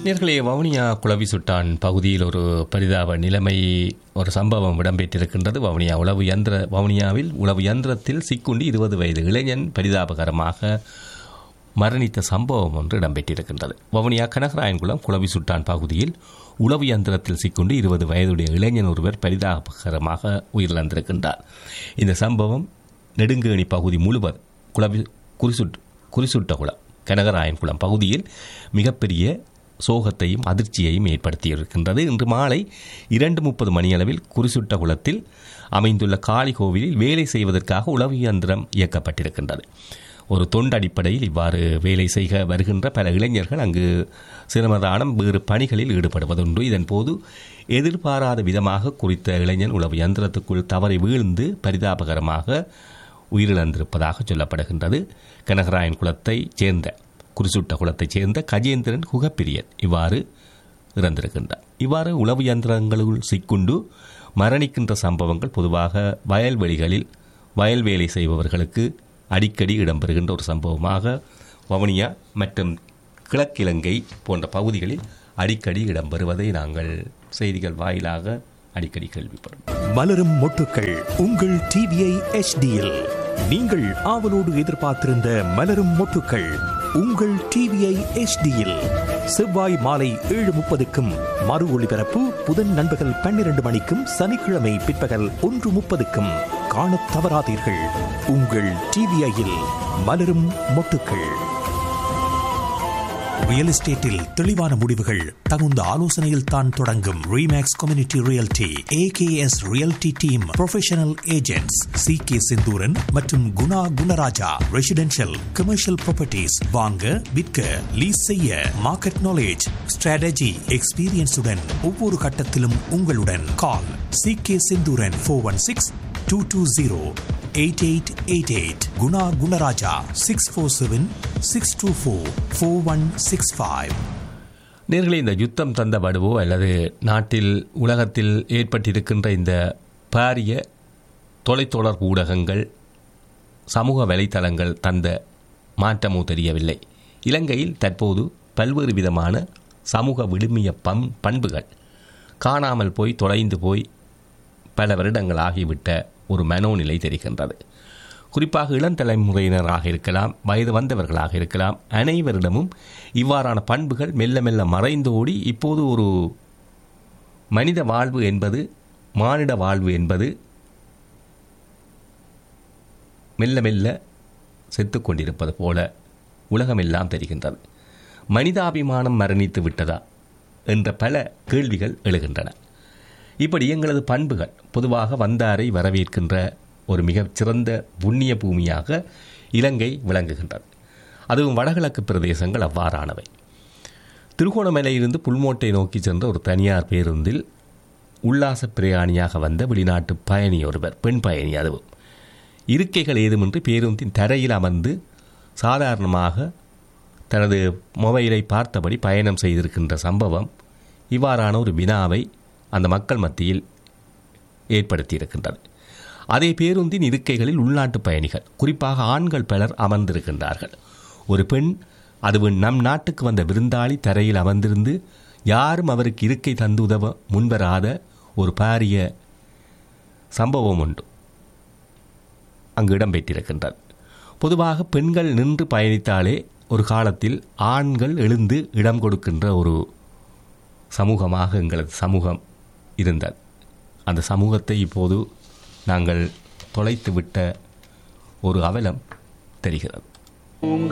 நேர்களே வவுனியா குளவி சுட்டான் பகுதியில் ஒரு பரிதாப நிலைமை ஒரு சம்பவம் இடம்பெற்றிருக்கின்றது வவுனியா உளவு யந்திர வவுனியாவில் உளவு யந்திரத்தில் சிக்குண்டி இருபது வயது இளைஞன் பரிதாபகரமாக மரணித்த சம்பவம் ஒன்று இடம்பெற்றிருக்கின்றது வவுனியா கனகராயன்குளம் குளவி சுட்டான் பகுதியில் உளவு யந்திரத்தில் சிக்குண்டு இருபது வயதுடைய இளைஞன் ஒருவர் பரிதாபகரமாக உயிரிழந்திருக்கின்றார் இந்த சம்பவம் நெடுங்கேணி பகுதி முழுவதும் குளவி குறிசுட் குறிசுட்டகுளம் கனகராயன்குளம் பகுதியில் மிகப்பெரிய சோகத்தையும் அதிர்ச்சியையும் ஏற்படுத்தியிருக்கின்றது இன்று மாலை இரண்டு முப்பது மணியளவில் குறிசுட்ட குளத்தில் அமைந்துள்ள காளி கோவிலில் வேலை செய்வதற்காக உளவு இயந்திரம் இயக்கப்பட்டிருக்கின்றது ஒரு தொண்டு அடிப்படையில் இவ்வாறு வேலை செய்க வருகின்ற பல இளைஞர்கள் அங்கு சிரமதானம் வேறு பணிகளில் ஈடுபடுவதுண்டு இதன்போது எதிர்பாராத விதமாக குறித்த இளைஞன் உளவு யந்திரத்துக்குள் தவறி வீழ்ந்து பரிதாபகரமாக உயிரிழந்திருப்பதாக சொல்லப்படுகின்றது கனகராயன் குலத்தை சேர்ந்த குறிசுட்ட குலத்தைச் சேர்ந்த கஜேந்திரன் குகப்பிரியன் இவ்வாறு இறந்திருக்கின்றார் இவ்வாறு உளவு யந்திரங்களுள் சிக்குண்டு மரணிக்கின்ற சம்பவங்கள் பொதுவாக வயல்வெளிகளில் வயல் வேலை செய்பவர்களுக்கு அடிக்கடி இடம்பெறுகின்ற ஒரு சம்பவமாக வவுனியா மற்றும் கிழக்கிழங்கை போன்ற பகுதிகளில் அடிக்கடி இடம்பெறுவதை நாங்கள் செய்திகள் வாயிலாக அடிக்கடி கேள்விப்படும் மலரும் மொட்டுக்கள் உங்கள் டிவிஐ எச்டியில் நீங்கள் ஆவலோடு எதிர்பார்த்திருந்த மலரும் மொட்டுக்கள் உங்கள் டிவிஐ எச்டியில் செவ்வாய் மாலை ஏழு முப்பதுக்கும் மறு ஒளிபரப்பு புதன் நண்பகல் பன்னிரண்டு மணிக்கும் சனிக்கிழமை பிற்பகல் ஒன்று முப்பதுக்கும் காணத் தவறாதீர்கள் உங்கள் டிவிஐயில் மலரும் மொட்டுக்கள் ரியல் எஸ்டேட்டில் தெளிவான முடிவுகள் தகுந்த ஆலோசனையில் தான் தொடங்கும் Remax community realty AKS realty team professional agents C K Senthuran மற்றும் Guna Gunaraja residential commercial properties வாங்க விற்க லீஸ் செய்ய மார்க்கெட் நாலேஜ் ஸ்ட்ராட்டஜி எக்ஸ்பீரியன்ஸுடன் ஒவ்வொரு கட்டத்திலும் உங்களுடன் call C K Senthuran four one six two two zero eight eight eight eight Guna Gunaraja six four seven six two four four one six five நேர்களே இந்த யுத்தம் தந்த வடுவோ அல்லது நாட்டில் உலகத்தில் ஏற்பட்டிருக்கின்ற இந்த பாரிய தொலைத்தொடர்பு ஊடகங்கள் சமூக வலைத்தளங்கள் தந்த மாற்றமோ தெரியவில்லை இலங்கையில் தற்போது பல்வேறு விதமான சமூக விழுமிய பம் பண்புகள் காணாமல் போய் தொலைந்து போய் பல வருடங்கள் ஆகிவிட்ட ஒரு மனோநிலை தெரிகின்றது குறிப்பாக இளந்தலைமுறையினராக இருக்கலாம் வயது வந்தவர்களாக இருக்கலாம் அனைவரிடமும் இவ்வாறான பண்புகள் மெல்ல மெல்ல மறைந்தோடி இப்போது ஒரு மனித வாழ்வு என்பது மானிட வாழ்வு என்பது மெல்ல மெல்ல செத்து கொண்டிருப்பது போல உலகமெல்லாம் தெரிகின்றது மனிதாபிமானம் மரணித்து விட்டதா என்ற பல கேள்விகள் எழுகின்றன இப்படி எங்களது பண்புகள் பொதுவாக வந்தாரை வரவேற்கின்ற ஒரு மிகச் சிறந்த புண்ணிய பூமியாக இலங்கை விளங்குகின்றது அதுவும் வடகிழக்கு பிரதேசங்கள் அவ்வாறானவை திருகோணமலையிலிருந்து புல்மோட்டை நோக்கி சென்ற ஒரு தனியார் பேருந்தில் உல்லாச பிரயாணியாக வந்த வெளிநாட்டு பயணி ஒருவர் பெண் பயணி அதுவும் இருக்கைகள் ஏதுமின்றி பேருந்தின் தரையில் அமர்ந்து சாதாரணமாக தனது மொபைலை பார்த்தபடி பயணம் செய்திருக்கின்ற சம்பவம் இவ்வாறான ஒரு வினாவை அந்த மக்கள் மத்தியில் ஏற்படுத்தியிருக்கின்றது அதே பேருந்தின் இருக்கைகளில் உள்நாட்டு பயணிகள் குறிப்பாக ஆண்கள் பலர் அமர்ந்திருக்கின்றார்கள் ஒரு பெண் அதுவும் நம் நாட்டுக்கு வந்த விருந்தாளி தரையில் அமர்ந்திருந்து யாரும் அவருக்கு இருக்கை தந்து உதவ முன்வராத ஒரு பாரிய சம்பவம் உண்டு அங்கு இடம்பெற்றிருக்கின்றது பொதுவாக பெண்கள் நின்று பயணித்தாலே ஒரு காலத்தில் ஆண்கள் எழுந்து இடம் கொடுக்கின்ற ஒரு சமூகமாக எங்களது சமூகம் இருந்தது அந்த சமூகத்தை இப்போது நாங்கள் தொலைத்துவிட்ட ஒரு அவலம் தெரிகிறது உங்கள்